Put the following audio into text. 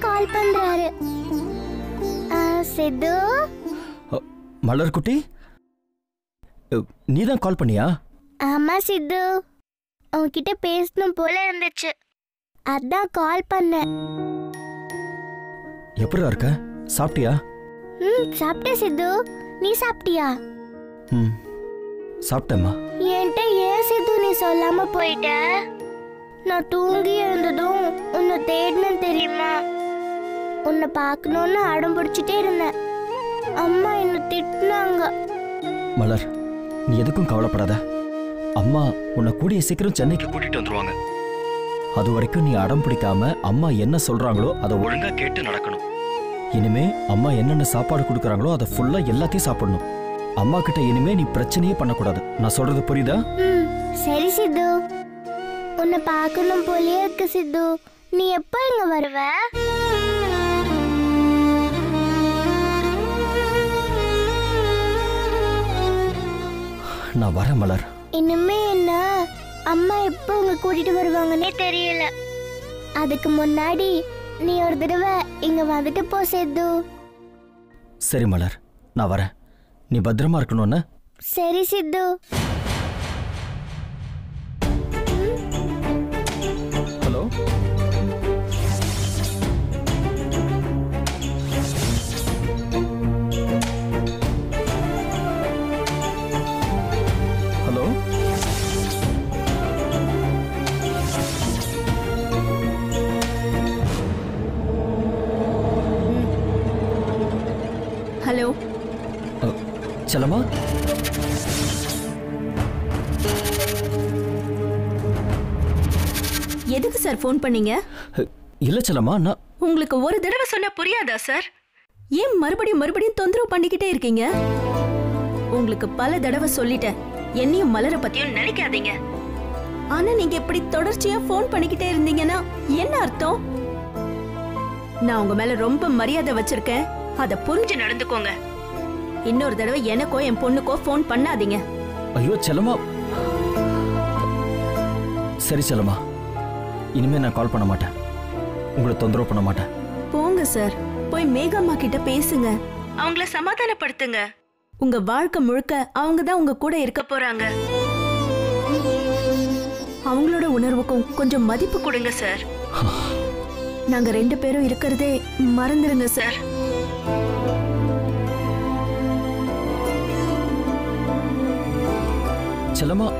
கால் பண்றாரு ஆ, சித்து மலர்குட்டி நீ தான் கால் பண்ணியா ஆமா சித்து உன்கிட்ட பேசணும் போல இருந்துச்சு அதான் கால் பண்ணேன் எப்படிடா இருக்க சாப்பிட்டியா ம் சாப்பிட்டேன் சித்து நீ சாப்பிட்டியா ம் சாப்பிட்டேம்மா என்கிட்ட ஏன் சித்து நீ சொல்லாம போயிட்ட நான் தூங்கி எழுந்ததும் உன்னை தேடினேன் தெரியுமா உன்னை பார்க்கணும்னு அடம் பிடிச்சிட்டே இருந்தேன் அம்மா என்னை திட்டினாங்க மலர் நீ எதுக்கும் கவலைப்படாத அம்மா உன்னை கூடிய சீக்கிரம் சென்னைக்கு கூட்டிட்டு வந்துருவாங்க அது வரைக்கும் நீ அடம் பிடிக்காம அம்மா என்ன சொல்றாங்களோ அதை ஒழுங்கா கேட்டு நடக்கணும் இனிமே அம்மா என்னென்ன சாப்பாடு கொடுக்குறாங்களோ அதை ஃபுல்லா எல்லாத்தையும் சாப்பிடணும் அம்மா கிட்ட இனிமே நீ பிரச்சனையே பண்ணக்கூடாது நான் சொல்றது புரியுதா ம் சரி சித்து உன்னை பார்க்கணும் போலயே இருக்கு சித்து நீ எப்போ இங்க வருவ நான் வரேன் மலர் இனிமே என்ன அம்மா எப்போ உங்க கூட்டிட்டு வருவாங்கன்னே தெரியல அதுக்கு முன்னாடி நீ ஒரு தடவை இங்க வந்துட்டு போ சித்து சரி மலர் நான் வரேன் நீ பத்திரமா இருக்கணும்னு சரி சித்து ஹலோ ஹலோ ஹலோ செல்லம்மா எதுக்கு சார் ஃபோன் பண்ணீங்க இல்ல செல்லம்மா நான் உங்களுக்கு ஒரு தடவை சொன்னா புரியாதா சார் ஏன் மறுபடியும் மறுபடியும் தொந்தரவு பண்ணிக்கிட்டே இருக்கீங்க உங்களுக்கு பல தடவை சொல்லிட்டேன் என்னையும் மலர பத்தியும் நினைக்காதீங்க ஆனா நீங்க இப்படி தொடர்ச்சியா ஃபோன் பண்ணிக்கிட்டே இருந்தீங்கன்னா என்ன அர்த்தம் நான் உங்க மேல ரொம்ப மரியாதை வச்சிருக்கேன் அத புரிஞ்சு நடந்துக்கோங்க இன்னொரு தடவை எனக்கோ என் பொண்ணுக்கோ ஃபோன் பண்ணாதீங்க ஐயோ செல்லம்மா சரி செல்லம்மா இனிமே நான் கால் பண்ண மாட்டேன் உங்களை தொந்தரவு பண்ண மாட்டேன் போங்க சார் போய் மேகம்மா கிட்ட பேசுங்க அவங்கள சமாதானப்படுத்துங்க உங்க வாழ்க்கை முழுக்க அவங்க தான் உங்க கூட இருக்க போறாங்க அவங்களோட உணர்வுக்கும் கொஞ்சம் மதிப்பு கொடுங்க சார் நாங்க ரெண்டு பேரும் இருக்கிறதே மறந்துருங்க சார் செல்லம்மா